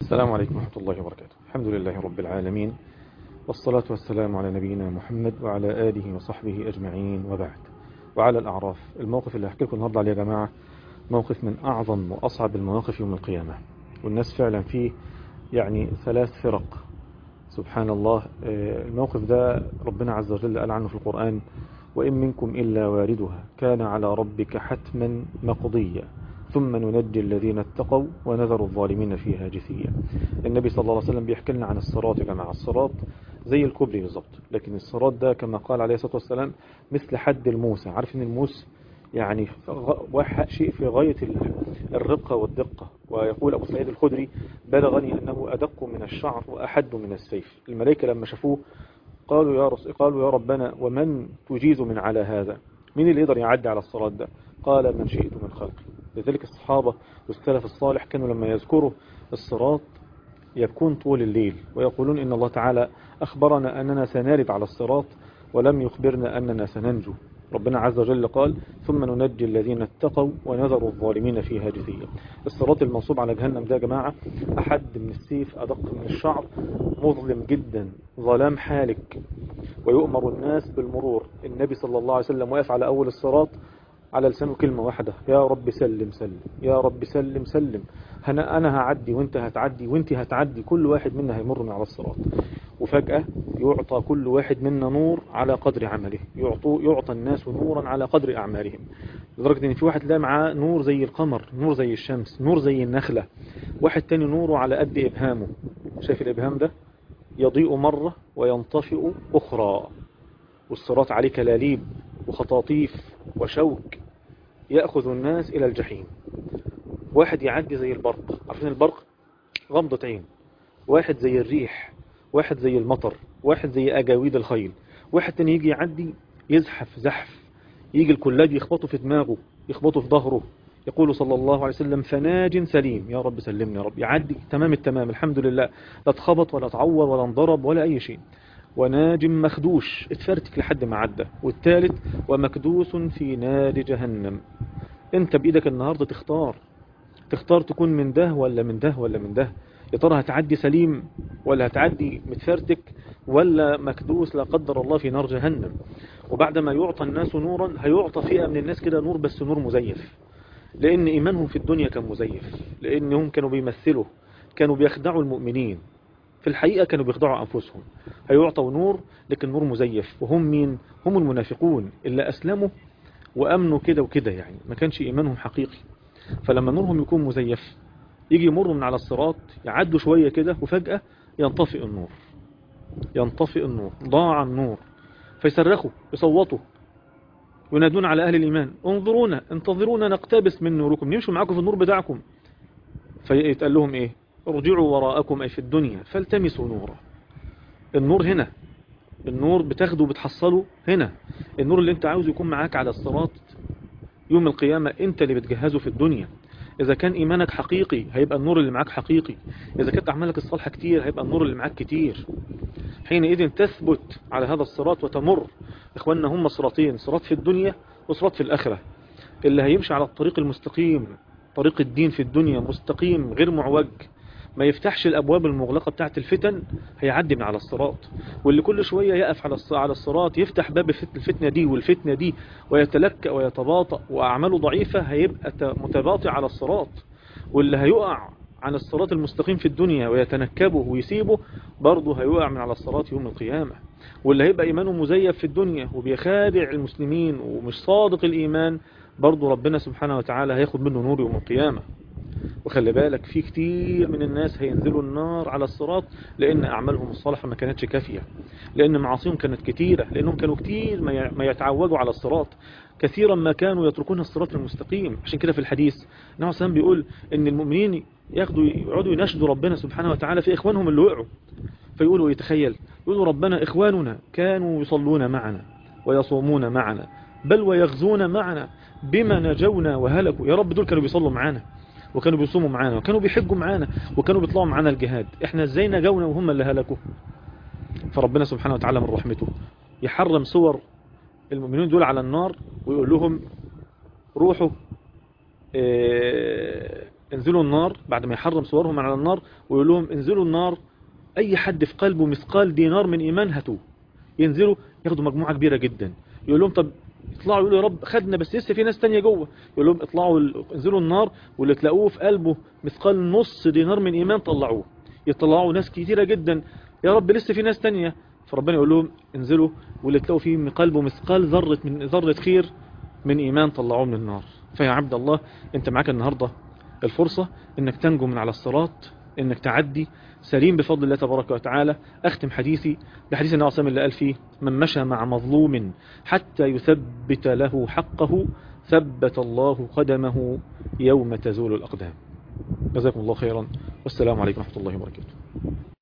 السلام عليكم ورحمة الله وبركاته الحمد لله رب العالمين والصلاة والسلام على نبينا محمد وعلى آله وصحبه أجمعين وبعد وعلى الأعراف الموقف اللي أحكي لكم النهاردة عليه يا جماعة موقف من أعظم وأصعب المواقف يوم القيامة والناس فعلا فيه يعني ثلاث فرق سبحان الله الموقف ده ربنا عز وجل قال عنه في القرآن وإن منكم إلا واردها كان على ربك حتما مقضيا ثم ننجي الذين اتقوا ونذر الظالمين فيها جثيا النبي صلى الله عليه وسلم بيحكي لنا عن الصراط يا جماعة الصراط زي الكوبري بالظبط لكن الصراط ده كما قال عليه الصلاة والسلام مثل حد الموسى عارف ان الموس يعني شيء في غاية الرقة والدقة ويقول أبو سعيد الخدري بلغني أنه أدق من الشعر وأحد من السيف الملائكة لما شافوه قالوا يا رس قالوا يا ربنا ومن تجيز من على هذا مين اللي يقدر يعدي على الصراط ده قال من شئت من خلقي لذلك الصحابة والسلف الصالح كانوا لما يذكروا الصراط يكون طول الليل ويقولون إن الله تعالى أخبرنا أننا سنارد على الصراط ولم يخبرنا أننا سننجو ربنا عز وجل قال ثم ننجي الذين اتقوا ونذر الظالمين فيها جثيا الصراط المنصوب على جهنم ده يا جماعة أحد من السيف أدق من الشعر مظلم جدا ظلام حالك ويؤمر الناس بالمرور النبي صلى الله عليه وسلم واقف على أول الصراط على لسانه كلمة واحدة يا رب سلم سلم يا رب سلم سلم أنا أنا هعدي وانت هتعدي وانت هتعدي كل واحد منا هيمر من على الصراط وفجأة يعطى كل واحد منا نور على قدر عمله يعطوا يعطى الناس نورا على قدر أعمالهم لدرجة ان في واحد لا معاه نور زي القمر نور زي الشمس نور زي النخلة واحد تاني نوره على قد إبهامه شايف الإبهام ده يضيء مرة وينطفئ أخرى والصراط عليه كلاليب وخطاطيف وشوك يأخذ الناس إلى الجحيم واحد يعدي زي البرق عارفين البرق غمضة عين واحد زي الريح واحد زي المطر واحد زي أجاويد الخيل واحد تاني يجي يعدي يزحف زحف يجي الكلاب يخبطه في دماغه يخبطه في ظهره يقول صلى الله عليه وسلم فناج سليم يا رب سلمني يا رب يعدي تمام التمام الحمد لله لا اتخبط ولا اتعور ولا انضرب ولا أي شيء وناج مخدوش اتفرتك لحد ما عدى والثالث ومكدوس في نار جهنم انت بإيدك النهاردة تختار تختار تكون من ده ولا من ده ولا من ده يا ترى هتعدي سليم ولا هتعدي متفرتك ولا مكدوس لا قدر الله في نار جهنم وبعد ما يعطى الناس نورا هيعطى فئة من الناس كده نور بس نور مزيف لأن إيمانهم في الدنيا كان مزيف لأنهم كانوا بيمثلوا كانوا بيخدعوا المؤمنين في الحقيقة كانوا بيخدعوا أنفسهم هيعطوا نور لكن نور مزيف وهم مين هم المنافقون اللي أسلموا وأمنوا كده وكده يعني ما كانش إيمانهم حقيقي فلما نورهم يكون مزيف يجي يمروا من على الصراط يعدوا شوية كده وفجأة ينطفئ النور ينطفئ النور ضاع النور فيصرخوا يصوتوا ينادون على أهل الإيمان انظرونا انتظرونا نقتبس من نوركم نمشوا معاكم في النور بتاعكم فيتقال لهم ايه ارجعوا وراءكم أي في الدنيا فالتمسوا نورا النور هنا النور بتاخده بتحصله هنا النور اللي انت عاوز يكون معاك على الصراط يوم القيامة انت اللي بتجهزه في الدنيا إذا كان إيمانك حقيقي هيبقى النور اللي معاك حقيقي إذا كانت أعمالك الصالحة كتير هيبقى النور اللي معاك كتير حينئذ تثبت على هذا الصراط وتمر إخواننا هم صراطين صراط في الدنيا وصراط في الآخرة اللي هيمشي على الطريق المستقيم طريق الدين في الدنيا مستقيم غير معوج ما يفتحش الأبواب المغلقة بتاعت الفتن هيعدي من على الصراط واللي كل شوية يقف على على الصراط يفتح باب الفتنة دي والفتنة دي ويتلكأ ويتباطأ وأعماله ضعيفة هيبقى متباطئ على الصراط واللي هيقع عن الصراط المستقيم في الدنيا ويتنكبه ويسيبه برضه هيقع من على الصراط يوم القيامة واللي هيبقى إيمانه مزيف في الدنيا وبيخادع المسلمين ومش صادق الإيمان برضه ربنا سبحانه وتعالى هياخد منه نور يوم القيامة وخلي بالك في كتير من الناس هينزلوا النار على الصراط لأن أعمالهم الصالحة ما كانتش كافية لأن معاصيهم كانت كتيرة لأنهم كانوا كتير ما يتعودوا على الصراط كثيرا ما كانوا يتركون الصراط المستقيم عشان كده في الحديث النبي صلى بيقول ان المؤمنين ياخدوا يقعدوا يناشدوا ربنا سبحانه وتعالى في إخوانهم اللي وقعوا فيقولوا يتخيل يقولوا ربنا إخواننا كانوا يصلون معنا ويصومون معنا بل ويغزون معنا بما نجونا وهلكوا يا رب دول كانوا بيصلوا معانا وكانوا بيصوموا معانا وكانوا بيحجوا معانا وكانوا بيطلعوا معانا الجهاد احنا ازاي نجونا وهم اللي هلكوا فربنا سبحانه وتعالى من رحمته يحرم صور المؤمنين دول على النار ويقول لهم روحوا انزلوا النار بعد ما يحرم صورهم على النار ويقول لهم انزلوا النار اي حد في قلبه مثقال دينار من ايمان هاتوه ينزلوا ياخدوا مجموعة كبيرة جدا يقول لهم طب اطلعوا يقولوا يا رب خدنا بس لسه في ناس تانية جوه يقول لهم اطلعوا انزلوا النار واللي تلاقوه في قلبه مثقال نص دينار من ايمان طلعوه يطلعوا ناس كتيرة جدا يا رب لسه في ناس تانية فربنا يقول لهم انزلوا واللي تلاقوا فيه من قلبه مثقال ذرة من ذرة خير من ايمان طلعوه من النار فيا عبد الله انت معاك النهاردة الفرصة انك تنجو من على الصراط انك تعدي سليم بفضل الله تبارك وتعالى اختم حديثي بحديث النبي صلى الله عليه وسلم اللي قال فيه من مشى مع مظلوم حتى يثبت له حقه ثبت الله قدمه يوم تزول الأقدام جزاكم الله خيرا والسلام عليكم ورحمة الله وبركاته